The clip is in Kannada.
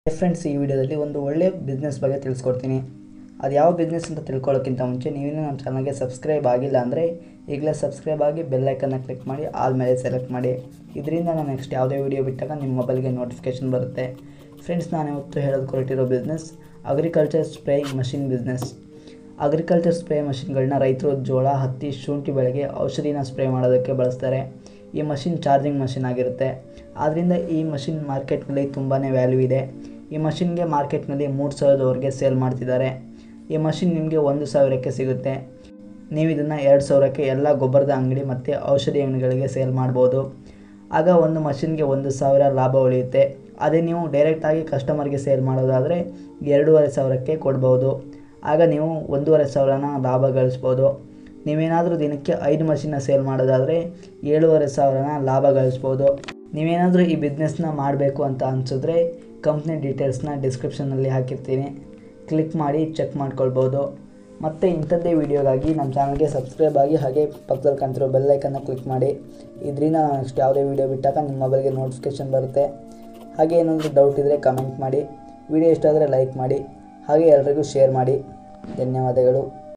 ಫ್ರೆಂಡ್ಸ್ ಈ ವಿಡಿಯೋದಲ್ಲಿ ಒಂದು ಒಳ್ಳೆಯ ಬಿಸ್ನೆಸ್ ಬಗ್ಗೆ ತಿಳಿಸ್ಕೊಡ್ತೀನಿ ಅದು ಯಾವ ಬಿಸ್ನೆಸ್ ಅಂತ ತಿಳ್ಕೊಳ್ಳೋಕ್ಕಿಂತ ಮುಂಚೆ ನೀವಿನ್ನೂ ನಮ್ಮ ಚಾನಲ್ಗೆ ಸಬ್ಸ್ಕ್ರೈಬ್ ಆಗಿಲ್ಲ ಅಂದರೆ ಈಗಲೇ ಸಬ್ಸ್ಕ್ರೈಬ್ ಆಗಿ ಬೆಲ್ಲೈಕನ್ನ ಕ್ಲಿಕ್ ಮಾಡಿ ಆಲ್ ಮೇಲೆ ಸೆಲೆಕ್ಟ್ ಮಾಡಿ ಇದರಿಂದ ನಾನು ನೆಕ್ಸ್ಟ್ ಯಾವುದೇ ವಿಡಿಯೋ ಬಿಟ್ಟಾಗ ನಿಮ್ಮ ಮೊಬೈಲ್ಗೆ ನೋಟಿಫಿಕೇಷನ್ ಬರುತ್ತೆ ಫ್ರೆಂಡ್ಸ್ ನಾನು ಇವತ್ತು ಹೇಳೋದು ಹೊರಟಿರೋ business agriculture spraying machine business agriculture spray ಮಷಿನ್ಗಳನ್ನ ರೈತರು ಜೋಳ ಹತ್ತಿ ಶುಂಠಿ ಬೆಳೆಗೆ ಔಷಧಿನ ಸ್ಪ್ರೇ ಮಾಡೋದಕ್ಕೆ ಬಳಸ್ತಾರೆ ಈ ಮಷಿನ್ ಚಾರ್ಜಿಂಗ್ ಮಷಿನ್ ಆಗಿರುತ್ತೆ ಆದ್ದರಿಂದ ಈ ಮಷಿನ್ ಮಾರ್ಕೆಟ್ನಲ್ಲಿ ತುಂಬಾ ವ್ಯಾಲ್ಯೂ ಇದೆ ಈ ಮಷಿನ್ಗೆ ಮಾರ್ಕೆಟ್ನಲ್ಲಿ ಮೂರು ಸಾವಿರದವರೆಗೆ ಸೇಲ್ ಮಾಡ್ತಿದ್ದಾರೆ ಈ ಮಷಿನ್ ನಿಮಗೆ ಒಂದು ಸಾವಿರಕ್ಕೆ ಸಿಗುತ್ತೆ ನೀವು ಇದನ್ನು ಎರಡು ಸಾವಿರಕ್ಕೆ ಎಲ್ಲ ಗೊಬ್ಬರದ ಅಂಗಡಿ ಮತ್ತು ಔಷಧಿ ಅಂಗಡಿಗಳಿಗೆ ಸೇಲ್ ಮಾಡ್ಬೋದು ಆಗ ಒಂದು ಮಷಿನ್ಗೆ ಒಂದು ಸಾವಿರ ಲಾಭ ಉಳಿಯುತ್ತೆ ಅದೇ ನೀವು ಡೈರೆಕ್ಟಾಗಿ ಕಸ್ಟಮರ್ಗೆ ಸೇಲ್ ಮಾಡೋದಾದರೆ ಎರಡೂವರೆ ಸಾವಿರಕ್ಕೆ ಕೊಡ್ಬೋದು ಆಗ ನೀವು ಒಂದೂವರೆ ಸಾವಿರನ ಲಾಭ ಗಳಿಸ್ಬೋದು ನೀವೇನಾದರೂ ದಿನಕ್ಕೆ ಐದು ಮಷಿನ್ನ ಸೇಲ್ ಮಾಡೋದಾದರೆ ಏಳುವರೆ ಸಾವಿರನ ಲಾಭ ಗಳಿಸ್ಬೋದು ನೀವೇನಾದರೂ ಈ ಬಿಸ್ನೆಸ್ನ ಮಾಡಬೇಕು ಅಂತ ಅನಿಸಿದ್ರೆ ಕಂಪ್ನಿ ಡೀಟೇಲ್ಸ್ನ ಡಿಸ್ಕ್ರಿಪ್ಷನಲ್ಲಿ ಹಾಕಿರ್ತೀನಿ ಕ್ಲಿಕ್ ಮಾಡಿ ಚೆಕ್ ಮಾಡ್ಕೊಳ್ಬೋದು ಮತ್ತು ಇಂಥದ್ದೇ ವೀಡಿಯೋಗಾಗಿ ನಮ್ಮ ಚಾನಲ್ಗೆ ಸಬ್ಸ್ಕ್ರೈಬ್ ಆಗಿ ಹಾಗೆ ಪಕ್ಕದಲ್ಲಿ ಕಾಣ್ತಿರೋ ಬೆಲ್ಲೈಕನ್ನು ಕ್ಲಿಕ್ ಮಾಡಿ ಇದರಿಂದ ನಾನು ನೆಕ್ಸ್ಟ್ ಯಾವುದೇ ವೀಡಿಯೋ ಬಿಟ್ಟಾಗ ನಿಮ್ಮ ಮೊಬೈಲ್ಗೆ ನೋಟಿಫಿಕೇಷನ್ ಬರುತ್ತೆ ಹಾಗೆ ಏನಾದರೂ ಡೌಟ್ ಇದ್ದರೆ ಕಮೆಂಟ್ ಮಾಡಿ ವಿಡಿಯೋ ಇಷ್ಟ ಆದರೆ ಲೈಕ್ ಮಾಡಿ ಹಾಗೆ ಎಲ್ರಿಗೂ ಶೇರ್ ಮಾಡಿ ಧನ್ಯವಾದಗಳು